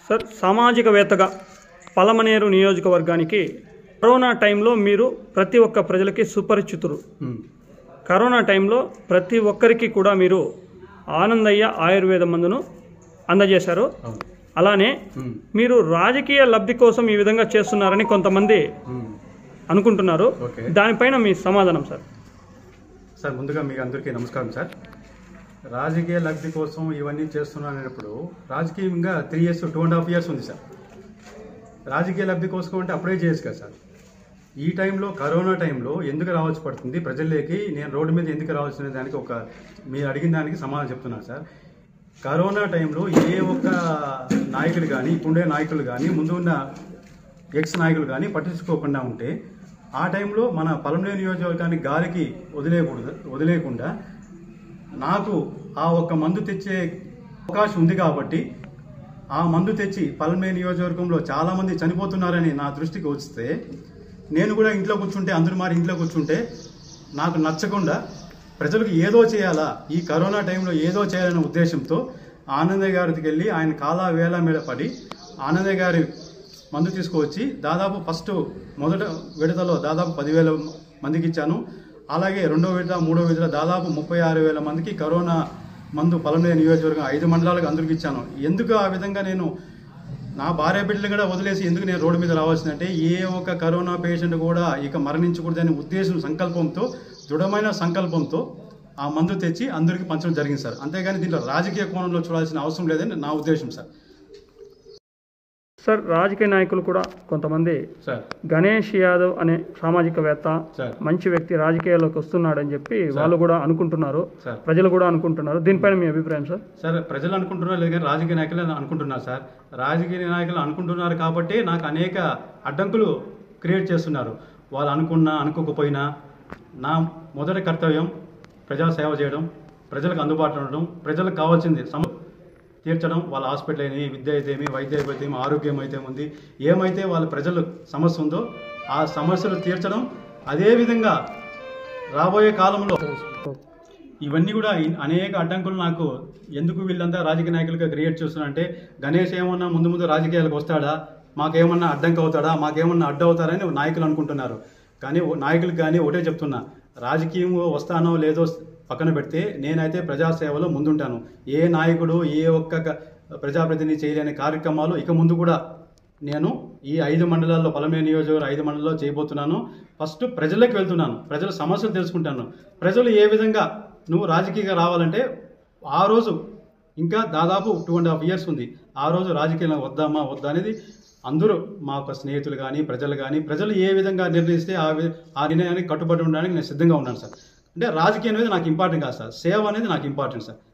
Sir సామాజికవేత్తగా Palamaner నియోజకవర్గానికి corona టైంలో మీరు ప్రతి ఒక్క ప్రజలకి సుపరిచితులు కరోనా టైంలో ప్రతి ఒక్కరికి కూడా మీరు ఆనందయ్య ఆయుర్వేద మందును అందజేశారు అవును అలానే ఉమ్, మీరు రాజకీయ లబ్ధి కోసం ఈ విధంగా చేస్తున్నారని కొంతమంది ఉమ్. అనుకుంటున్నారు ఓకే దానిపైన మీ సమాధానం సార్ సార్ ముందుగా మీకు అందరికీ నమస్కారం సార్ రాజకీయ లబ్ధి కోసం ఇవన్నీ చేస్తున్నానప్పుడు రాజకీయంగా three years two and half years ఉంది సార్ రాజకీయ లబ్ధి కోసం అంటే అప్పుడే చేయొచ్చు కదా సార్ ఈ టైంలో కరోనా టైంలో ఎందుకు రావాల్సి పడుతుంది ప్రజల్లోకి నేను రోడ్డు మీద ఎందుకు రావాల్సిన దానికి ఒక మీరు అడిగిన దానికి సమాధానం చెప్తున్నాను సార్ కరోనా టైంలో ఏ ఒక్క నాయకుడు కానీ ఇప్పుడే నాయకులు కానీ ముందు ఉన్న ఎక్స్ నాయకులు కానీ పట్టించుకోకుండా ఉంటే ఆ టైంలో మన పలమనే నియోజకవర్గాన్ని గాలికి వదిలేయకూడదు వదిలేయకుండా నాకు ఆ ఒక్క మందు తెచ్చే అవకాశం ఉంది కాబట్టి ఆ మందు తెచ్చి పల్మే నియోజకవర్గంలో చాలా మంది చనిపోతున్నారని నా దృష్టికి వస్తే నేను కూడా ఇంట్లో కూర్చుంటే అందరూ మారి ఇంట్లో కూర్చుంటే నాకు నచ్చకుండా ప్రజలకు ఏదో చేయాలా ఈ కరోనా టైంలో ఏదో చేయాలనే ఉద్దేశంతో ఆనందయ్య గారికి వెళ్ళి ఆయన కాలా వేల మీద పడి ఆనందయ్య గారి మందు తీసుకువచ్చి దాదాపు ఫస్ట్ మొదట విడతలో దాదాపు పదివేల మందికి ఇచ్చాను అలాగే రెండో విడత మూడో విడత దాదాపు ముప్పై ఆరు వేల మందికి కరోనా మందు పలమే నియోజకవర్గం ఐదు మండలాలకు అందరికి ఇచ్చాను ఎందుకు ఆ విధంగా నేను నా భార్య బిడ్డలు కూడా వదిలేసి ఎందుకు నేను రోడ్డు మీద రావాల్సిందంటే ఏ ఒక్క కరోనా పేషెంట్ కూడా ఇక మరణించకూడదనే ఉద్దేశం సంకల్పంతో దృఢమైన సంకల్పంతో ఆ మందు తెచ్చి అందరికీ పంచడం జరిగింది సార్ అంతేగాని దీంట్లో రాజకీయ కోణంలో చూడాల్సిన అవసరం లేదని నా ఉద్దేశం సార్ సార్ రాజకీయ నాయకులు కూడా కొంతమంది సార్ గణేష్ యాదవ్ అనే సామాజికవేత్త సార్ మంచి వ్యక్తి రాజకీయాల్లోకి వస్తున్నాడని చెప్పి వాళ్ళు కూడా అనుకుంటున్నారు సార్ ప్రజలు కూడా అనుకుంటున్నారు దీనిపైన మీ అభిప్రాయం సార్ సార్ ప్రజలు అనుకుంటున్నారు లేదు కానీ రాజకీయ నాయకులు అనుకుంటున్నారు సార్ రాజకీయ నాయకులు అనుకుంటున్నారు కాబట్టి నాకు అనేక అడ్డంకులు క్రియేట్ చేస్తున్నారు వాళ్ళు అనుకున్నా అనుకోకపోయినా నా మొదటి కర్తవ్యం ప్రజా సేవ చేయడం ప్రజలకు అందుబాటులో ఉండడం ప్రజలకు కావాల్సింది సమ తీర్చడం వాళ్ళ హాస్పిటల్ అయినా విద్య అయితేమి వైద్య అయితే ఆరోగ్యం అయితే ఉంది ఏమైతే వాళ్ళ ప్రజలు సమస్య ఉందో ఆ సమస్యలు తీర్చడం అదేవిధంగా రాబోయే కాలంలో ఇవన్నీ కూడా ఇన్- అనేక అడ్డంకులు నాకు ఎందుకు వీళ్ళంతా రాజకీయ నాయకులుగా క్రియేట్ చేస్తున్నారంటే గణేష్ ఏమన్నా ముందు ముందు రాజకీయాలకు వస్తాడా మాకేమన్నా అడ్డంకి అవుతాడా మాకేమన్నా అడ్డు అవుతారని నాయకులు అనుకుంటున్నారు కానీ ఓ- నాయకులకు కానీ ఒకటే చెప్తున్నా రాజకీయం వస్తానో లేదో పక్కన పెడితే నేనైతే ప్రజాసేవలో ముందుంటాను ఏ నాయకుడు ఏ ఒక్క క- ప్రజాప్రతినిధి చేయలేని కార్యక్రమాలు ఇక ముందు కూడా నేను ఈ ఐదు మండలాల్లో పలమే నియోజకవర్గం ఐదు మండలాల్లో చేయబోతున్నాను ఫస్ట్ ప్రజలకు వెళ్తున్నాను ప్రజల సమస్యలు తెలుసుకుంటాను ప్రజలు ఏ విధంగా నువ్వు రాజకీయంగా రావాలంటే ఆ రోజు ఇంకా దాదాపు టూ అండ్ హాఫ్ ఇయర్స్ ఉంది ఆ రోజు రాజకీయంలో వద్దామా వద్దా అనేది అందరూ మా యొక్క స్నేహితులు కానీ ప్రజలు కానీ ప్రజలు ఏ విధంగా నిర్ణయిస్తే ఆ వి- ఆ నిర్ణయానికి కట్టుబడి ఉండడానికి నేను సిద్ధంగా ఉన్నాను సార్ అంటే రాజకీయం అనేది నాకు ఇంపార్టెంట్ కాదు సార్ సేవ అనేది నాకు ఇంపార్టెంట్ సార్